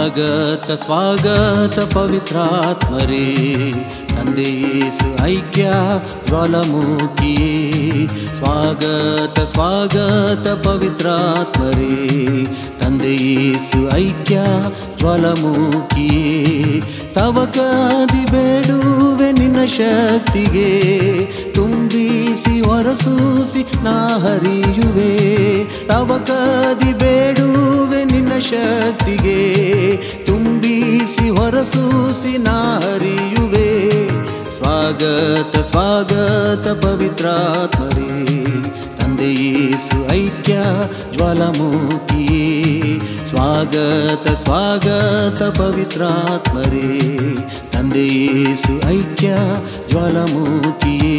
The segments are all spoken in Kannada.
ಸ್ವಾಗತ ಸ್ವಾಗತ ಪವಿತ್ರಾತ್ಮರೇ ತಂದೆಯೇಸು ಐಕ್ಯ ಜ್ವಾಲಮುಖಿಯೇ ಸ್ವಾಗತ ಸ್ವಾಗತ ಪವಿತ್ರಾತ್ಮರೇ ತಂದೆಯೇಸು ಐಕ್ಯ ಜ್ವಾಲಮುಖಿಯೇ ತವಕಾದಿ ಬೇಡುವೆ ನಿನ್ನ ಶಕ್ತಿಗೆ ತುಂಬಿಸಿ ಹೊರಸೂಸಿ ನಾ ಹರಿಯುವೆ ತವಕಾದಿ ಬೇಡುವೆ ನಿನ್ನ ಶಕ್ತಿಗೆ ತುಂಬಿಸಿ ಹೊರಸೂಸಿ ನಾ ಹರಿಯುವೆ ಸ್ವಾಗತ ಸ್ವಾಗತ ಪವಿತ್ರಾತ್ಮರೇ ತಂದೆಯೇಸು ಐಕ್ಯ ಜ್ವಾಲಮುಖಿಯೇ ಸ್ವಾಗತ ಸ್ವಾಗತ ಪವಿತ್ರಾತ್ಮರೇ ತಂದೆಯೇಸು ಐಕ್ಯ ಜ್ವಾಲಮುಖಿಯೇ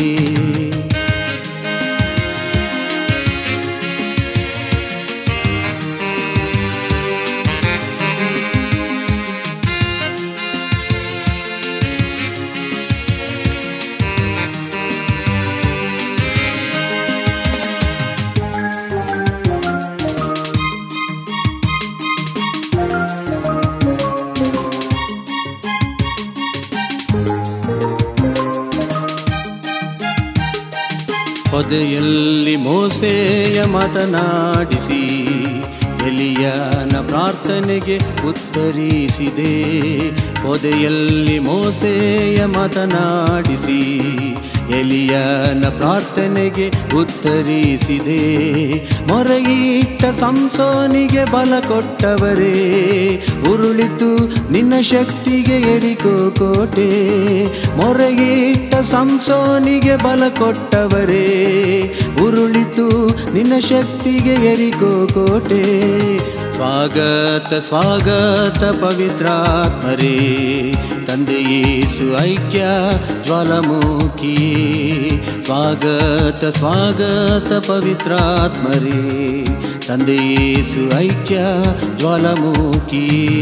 ಪೊದೆಯಲ್ಲಿ ಮೋಸೆಯ ಮಾತನಾಡಿಸಿ ಎಲಿಯನ ಪ್ರಾರ್ಥನೆಗೆ ಉತ್ತರಿಸಿದೆ ಪೊದೆಯಲ್ಲಿ ಮೋಸೆಯ ಮಾತನಾಡಿಸಿ ಎಲಿಯನ ಪ್ರಾರ್ಥನೆಗೆ ಉತ್ತರಿಸಿದೆ ಮೊರೆಯಿಟ್ಟ ಸಂಸೋನಿಗೆ ಬಲ ಕೊಟ್ಟವರೇ ಉರುಳಿತು ನಿನ್ನ ಶಕ್ತಿಗೆ ಎರಿಕೋ ಕೋಟೆ ಮೊರೆಯಿಟ್ಟ ಸಂಸೋನಿಗೆ ಬಲ ಕೊಟ್ಟವರೇ ಉರುಳಿತು ನಿನ್ನ ಶಕ್ತಿಗೆ ಎರಿಕೋ ಕೋಟೆ ಸ್ವಾಗತ ಸ್ವಾಗತ ಪವಿತ್ರಾತ್ಮರೇ ತಂದೆಯೇಸು ಐಕ್ಯ ಜ್ವಾಲಮುಖಿಯೇ ಸ್ವಾಗತ ಸ್ವಾಗತ ಪವಿತ್ರಾತ್ಮರೇ ತಂದೆಯೇಸು ಐಕ್ಯ ಜ್ವಾಲಮುಖಿಯೇ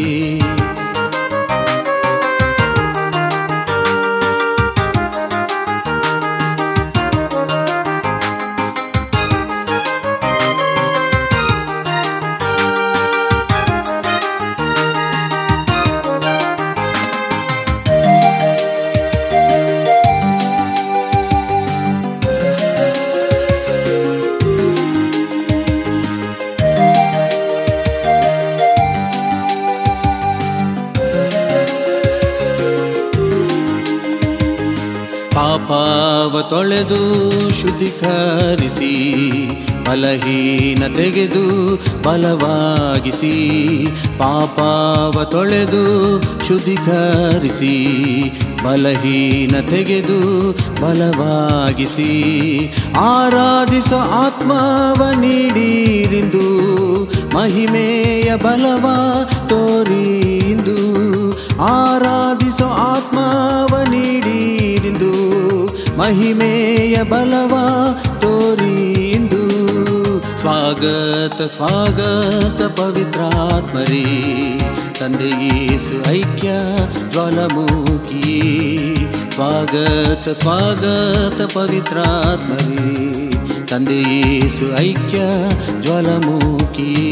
ಪಾಪವ ತೊಳೆದು ಶುದ್ಧೀಕರಿಸಿ ಬಲಹೀನ ತೆಗೆದು ಬಲವಾಗಿಸಿ ಪಾಪವ ತೊಳೆದು ಶುದ್ಧೀಕರಿಸಿ ಬಲಹೀನ ತೆಗೆದು ಬಲವಾಗಿಸಿ ಆರಾಧಿಸೋ ಆತ್ಮವ ನೀಡಿರಿಂದು ಮಹಿಮೆಯ ಬಲವ ತೋರಿಂದು ಆರಾಧಿಸೋ ಆತ್ಮವ ನೀಡಿರಿಂದು ಮಹಿಮೆಯ ಬಲವ ತೋರಿಂದು ಸ್ವಾಗತ ಸ್ವಾಗತ ಪವಿತ್ರಾತ್ಮರೇ ತಂದೆಯೇಸು ಐಕ್ಯ ಜ್ವಾಲಮುಖಿಯೇ ಸ್ವಾಗತ ಸ್ವಾಗತ ಪವಿತ್ರಾತ್ಮರೇ ತಂದೆಯೇಸು ಐಕ್ಯ ಜ್ವಾಲಮುಖಿಯೇ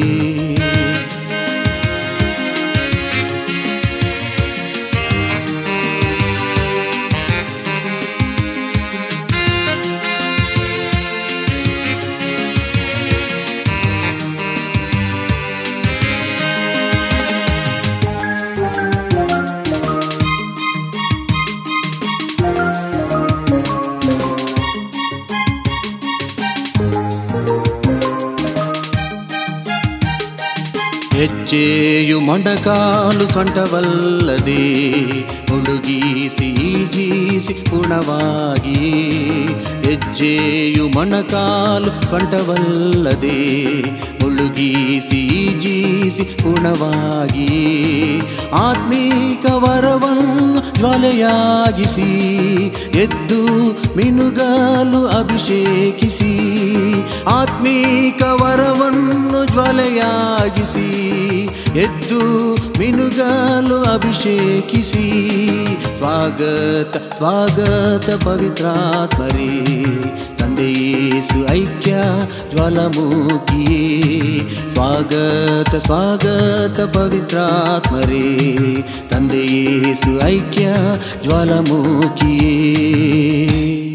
ಹೆಜ್ಜೆಯು ಮೊಂಡಕಾಲು ಸೊಂಟವಲ್ಲದೆ ಹುಡುಗೀಸಿ ಈಜೀಸಿ ಗುಣವಾಗಿ ಹೆಜ್ಜೆಯು ಮೊಣಕಾಲು ಸೊಂಟವಲ್ಲದೆ ಮುಳುಗೀಸಿ ಈಜೀಸಿ ಗುಣವಾಗಿ ಆತ್ಮೀಕ ವರವನ್ನು ಜ್ವಾಲೆಯಾಗಿಸಿ ಎದ್ದು ಮಿನುಗಲು ಅಭಿಷೇಕಿಸಿ ಆತ್ಮೀಕ ವರವನ್ನು ಜ್ವಾಲೆಯಾಗಿಸಿ ಎದ್ದು ಮಿನುಗಲು ಅಭಿಷೇಕಿಸಿ ಸ್ವಾಗತ ಸ್ವಾಗತ ಪವಿತ್ರಾತ್ಮರೇ ತಂದೆಯೇಸು ಐಕ್ಯ ಜ್ವಾಲಮುಖಿಯೇ ಸ್ವಾಗತ ಸ್ವಾಗತ ಪವಿತ್ರಾತ್ಮರೇ ತಂದೆಯೇಸು ಐಕ್ಯ ಜ್ವಾಲಮುಖಿಯೇ